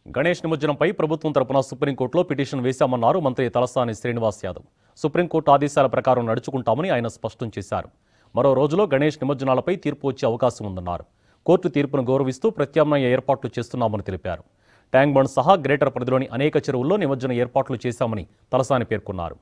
గణేష్ నిమజ్జనంపై ప్రభుత్వం తరపున సుప్రీంకోర్టులో పిటిషన్ వేశామన్నారు మంత్రి తలసాని శ్రీనివాస్ యాదవ్ సుప్రీంకోర్టు ఆదేశాల ప్రకారం నడుచుకుంటామని ఆయన స్పష్టం చేశారు మరో రోజులో గణేష్ నిమజ్జనాలపై తీర్పు వచ్చే అవకాశం ఉందన్నారు కోర్టు తీర్పును గౌరవిస్తూ ప్రత్యామ్నాయ ఏర్పాట్లు చేస్తున్నామని తెలిపారు ట్యాంక్ బండ్ సహా గ్రేటర్ పరిధిలోని అనేక చెరువుల్లో నిమజ్జన ఏర్పాట్లు చేశామని తలసాని పేర్కొన్నారు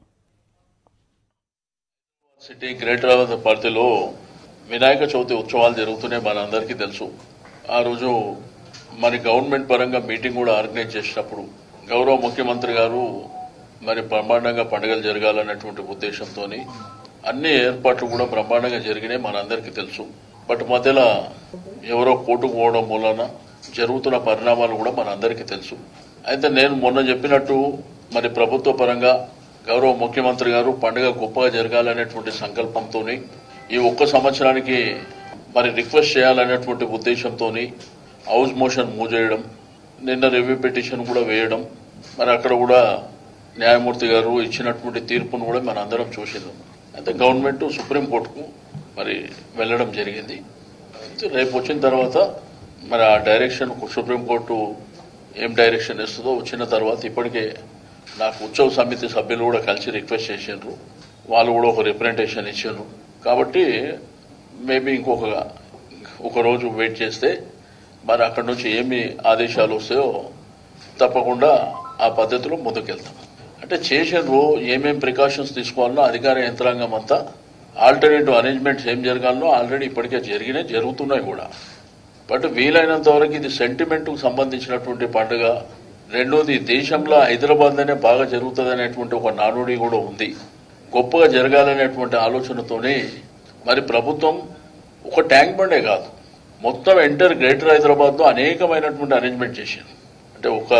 సిటీ గ్రేటర్ హైదరాబాద్ పరిధిలో వినాయక చవితి ఉత్సవాలు జరుగుతున్నాయి మనందరికీ తెలుసు ఆ రోజు మరి గవర్నమెంట్ పరంగా మీటింగ్ కూడా ఆర్గనైజ్ చేసినప్పుడు గౌరవ ముఖ్యమంత్రి గారు మరి బ్రహ్మాండంగా పండుగలు జరగాలన్నటువంటి ఉద్దేశంతో అన్ని ఏర్పాట్లు కూడా బ్రహ్మాండంగా జరిగినాయి మనందరికీ తెలుసు బట్ మధ్యలో ఎవరో కోర్టుకు పోవడం మూలన జరుగుతున్న పరిణామాలు కూడా మనందరికీ తెలుసు అయితే నేను మొన్న చెప్పినట్టు మరి ప్రభుత్వ పరంగా గౌరవ ముఖ్యమంత్రి గారు పండుగ గొప్పగా జరగాలనేటువంటి సంకల్పంతో ఈ ఒక్క సంవత్సరానికి మరి రిక్వెస్ట్ చేయాలనేటువంటి ఉద్దేశంతో హౌస్ మోషన్ మూవ్ చేయడం నిన్న రివ్యూ పిటిషన్ కూడా వేయడం మరి అక్కడ కూడా న్యాయమూర్తి గారు ఇచ్చినటువంటి తీర్పును కూడా మన అందరం చూసినాం అయితే గవర్నమెంట్ సుప్రీంకోర్టుకు మరి వెళ్ళడం జరిగింది అయితే రేపు వచ్చిన తర్వాత మరి ఆ డైరెక్షన్ సుప్రీంకోర్టు ఏం డైరెక్షన్ ఇస్తుందో వచ్చిన తర్వాత ఇప్పటికే నాకు ఉత్సవ సమితి సభ్యులు కూడా కలిసి రిక్వెస్ట్ చేసిండ్రు వాళ్ళు కూడా ఒక రిప్రజెంటేషన్ ఇచ్చిండ్రు కాబట్టి మేబీ ఇంకొక ఒక రోజు వెయిట్ చేస్తే మరి అక్కడ నుంచి ఏమి ఆదేశాలు వస్తాయో తప్పకుండా ఆ పద్ధతిలో ముందుకెళ్తాం అంటే చేసినారు ఏమేం ప్రికాషన్స్ తీసుకోవాలనో అధికార యంత్రాంగం అంతా ఆల్టర్నేటివ్ అరేంజ్మెంట్స్ ఏం జరగాలనో ఆల్రెడీ ఇప్పటికే జరిగినాయి జరుగుతున్నాయి కూడా బట్ వీలైనంత వరకు ఇది సెంటిమెంట్కు సంబంధించినటువంటి పండుగ రెండోది దేశంలో హైదరాబాద్లోనే బాగా జరుగుతుంది అనేటువంటి ఒక నానుడి కూడా ఉంది గొప్పగా జరగాలనేటువంటి ఆలోచనతోనే మరి ప్రభుత్వం ఒక ట్యాంక్ బండే కాదు మొత్తం ఎంటర్ గ్రేటర్ హైదరాబాద్లో అనేకమైనటువంటి అరేంజ్మెంట్ చేసింది అంటే ఒక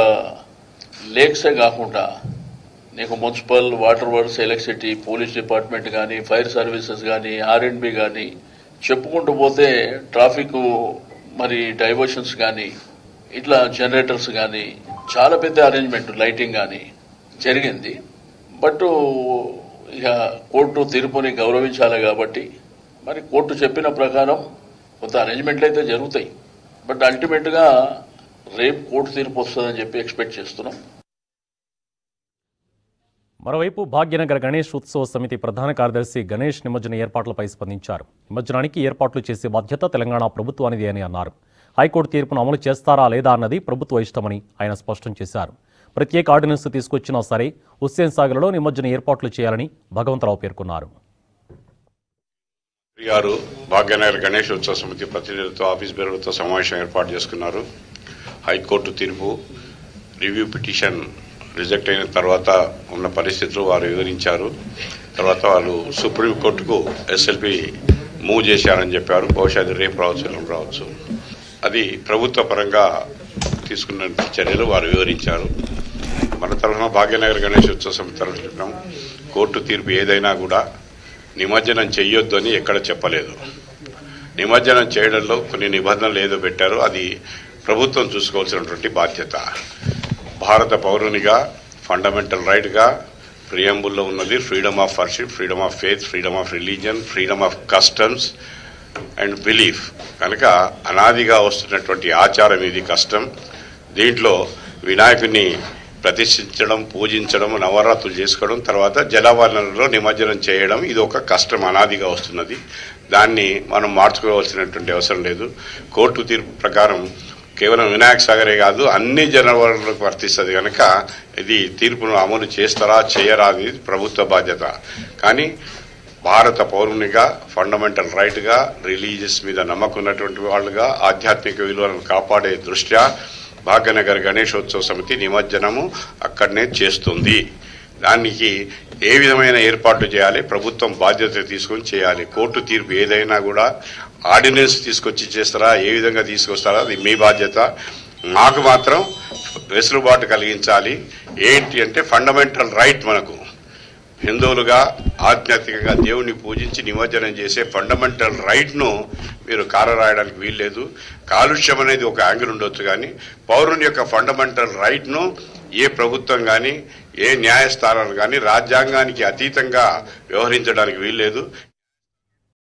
లేక్సే కాకుండా నీకు municipal water works electricity police department కానీ ఫైర్ సర్వీసెస్ కానీ ఆర్ఎండ్బి కానీ చెప్పుకుంటూ పోతే ట్రాఫిక్ మరి డైవర్షన్స్ కానీ ఇట్లా జనరేటర్స్ కానీ చాలా పెద్ద అరేంజ్మెంట్ లైటింగ్ కానీ జరిగింది బట్ ఇక కోర్టు తీర్పుని గౌరవించాలి కాబట్టి మరి కోర్టు చెప్పిన ప్రకారం కొంత అరేంజ్మెంట్లు అయితే జరుగుతాయి బట్ అల్టిమేట్గా రేపు కోర్టు తీర్పు వస్తుందని చెప్పి ఎక్స్పెక్ట్ చేస్తున్నాం మరోవైపు భాగ్యనగర్ గణేష్ ఉత్సవ సమితి ప్రధాన కార్యదర్శి గణేష్ నిమజ్జన ఏర్పాట్లపై స్పందించారు నిమజ్జనానికి ఏర్పాట్లు చేసే బాధ్యత తెలంగాణ ప్రభుత్వానిది అని అన్నారు హైకోర్టు తీర్పును అమలు చేస్తారా లేదా అన్నది ప్రభుత్వ ఇష్టమని ఆయన స్పష్టం చేశారు ప్రత్యేక ఆర్డినెన్స్ తీసుకొచ్చినా సరే హుస్సేన్ సాగర్లో నిమజ్జన ఏర్పాట్లు చేయాలని భగవంతరావు పేర్కొన్నారు గారు భాగ్యనగర్ గణేష్ ఉత్సవ సమితి ప్రతినిధులతో ఆఫీస్ బేరులతో సమావేశం ఏర్పాటు చేసుకున్నారు హైకోర్టు తీర్పు రివ్యూ పిటిషన్ రిజెక్ట్ అయిన తర్వాత ఉన్న పరిస్థితులు వారు వివరించారు తర్వాత వాళ్ళు సుప్రీంకోర్టుకు ఎస్ఎల్పి మూవ్ చేశారని చెప్పారు బహుశా అది రేపు రావచ్చు ఎల్లుండి రావచ్చు అది ప్రభుత్వ పరంగా తీసుకున్న చర్యలు వారు వివరించారు మన తరఫున భాగ్యనగర్ గణేష్ ఉత్సవ సమితి తరఫున చెప్పినాం కోర్టు తీర్పు ఏదైనా కూడా నిమజ్జనం చెయ్యొద్దు అని ఎక్కడ చెప్పలేదు నిమజ్జనం చేయడంలో కొన్ని నిబంధనలు ఏదో పెట్టారో అది ప్రభుత్వం చూసుకోవాల్సినటువంటి బాధ్యత భారత పౌరునిగా ఫండమెంటల్ రైట్గా ప్రియంబుల్లో ఉన్నది freedom of worship freedom of faith freedom of religion freedom of customs and belief కనుక అనాదిగా వస్తున్నటువంటి ఆచారం ఇది కష్టం దీంట్లో వినాయకుని ప్రతిష్ఠించడం పూజించడం నవరాత్రులు చేసుకోవడం తర్వాత జలవనరులో నిమజ్జనం చేయడం ఇది ఒక కష్టం అనాదిగా వస్తున్నది దాన్ని మనం మార్చుకోవాల్సినటువంటి అవసరం లేదు కోర్టు తీర్పు ప్రకారం కేవలం వినాయక సాగరే కాదు అన్ని జనవరులకు వర్తిస్తుంది కనుక ఇది తీర్పును అమలు చేస్తారా చేయరా అనేది ప్రభుత్వ బాధ్యత కానీ భారత పౌరునిగా ఫండమెంటల్ రైట్గా రిలీజియస్ మీద నమ్మకం ఉన్నటువంటి వాళ్ళుగా ఆధ్యాత్మిక విలువలను కాపాడే దృష్ట్యా భాగ్యనగర్ గణేశోత్సవ సమితి నిమజ్జనము అక్కడనే చేస్తుంది దానికి ఏ విధమైన ఏర్పాట్లు చేయాలి ప్రభుత్వం బాధ్యత తీసుకొని చేయాలి కోర్టు తీర్పు ఏదైనా కూడా ఆర్డినెన్స్ తీసుకొచ్చి చేస్తారా ఏ విధంగా తీసుకొస్తారా అది మీ బాధ్యత మాకు మాత్రం వెసులుబాటు కలిగించాలి ఏంటి అంటే ఫండమెంటల్ రైట్ మనకు హిందువులుగా ఆధ్యాత్మికంగా దేవుణ్ణి పూజించి నిమజ్జనం చేసే ఫండమెంటల్ రైట్ను మీరు కారరాయడానికి వీల్లేదు కాలుష్యం అనేది ఒక యాంగిల్ ఉండొచ్చు కానీ పౌరుని యొక్క ఫండమెంటల్ రైట్ను ఏ ప్రభుత్వం కానీ ఏ న్యాయస్థానాలు కానీ రాజ్యాంగానికి అతీతంగా వ్యవహరించడానికి వీల్లేదు